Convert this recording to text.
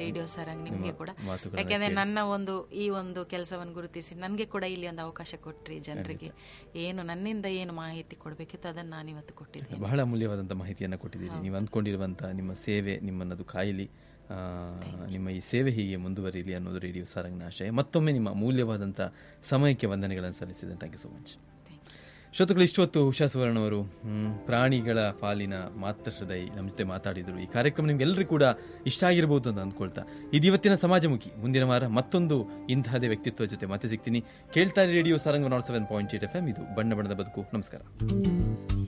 radio ಸರಂಗ್ ನಿಮ್ಗೆ ಕೂಡ ಮಾತುಗಳನ್ನ ಯಾಕೆಂದ್ರೆ ನನ್ನ ಒಂದು ಈ ಒಂದು ಕೆಲಸವನ್ನು ಗುರುತಿಸಿ ನನಗೆ ಕೂಡ ಇಲ್ಲಿ ಒಂದು ಅವಕಾಶ ಕೊಟ್ರಿ ಜನರಿಗೆ ಏನು ನನ್ನಿಂದ ಏನು ಮಾಹಿತಿ ಕೊಡಬೇಕಿತ್ತು ಅದನ್ನು ನಾನು ಇವತ್ತು ಕೊಟ್ಟಿದ್ದೇನೆ ಬಹಳ ಅಮೂಲ್ಯವಾದಂಥ ಮಾಹಿತಿಯನ್ನು ಕೊಟ್ಟಿದ್ದೀರಿ ನೀವು ಅಂದ್ಕೊಂಡಿರುವಂಥ ನಿಮ್ಮ ಸೇವೆ ನಿಮ್ಮನ್ನದು ಕಾಯಲಿ ಆ, ನಿಮ್ಮ ಈ ಸೇವೆ ಹೀಗೆ ಮುಂದುವರಿಯಲಿ ಅನ್ನೋದು ರೇಡಿಯೋ ಸಾರಂಗ್ನ ಆಶಯ ಮತ್ತೊಮ್ಮೆ ನಿಮ್ಮ ಅಮೂಲ್ಯವಾದಂಥ ಸಮಯಕ್ಕೆ ವಂದನೆಗಳನ್ನು ಸಲ್ಲಿಸಿದೆ ಥ್ಯಾಂಕ್ ಯು ಸೊ ಮಚ್ ಶ್ರೋತೃಗಳು ಇಷ್ಟೊತ್ತು ಉಷಾ ಸುವರ್ಣ ಅವರು ಹ್ಮ್, ಪ್ರಾಣಿಗಳ ಪಾಲಿನ ಮಾತೃ ಹೃದಯ ನಮ್ಮ ಜೊತೆ ಮಾತಾಡಿದರು ಈ ಕಾರ್ಯಕ್ರಮ ನಿಮ್ಗೆಲ್ಲರಿಗೂ ಕೂಡ ಇಷ್ಟ ಆಗಿರ್ಬೋದು ಅಂತ ಅಂದ್ಕೊಳ್ತಾ ಇದು ಇವತ್ತಿನ ಸಮಾಜಮುಖಿ ಮುಂದಿನ ವಾರ ಮತ್ತೊಂದು ಇಂತಹದೇ ವ್ಯಕ್ತಿತ್ವ ಜೊತೆ ಮತ್ತೆ ಸಿಗ್ತೀನಿ ಕೇಳ್ತಾರೆ radio Sarang nought seven point eight F M ಇದು ಬಣ್ಣ ಬಣ್ಣದ ಬದುಕು ನಮಸ್ಕಾರ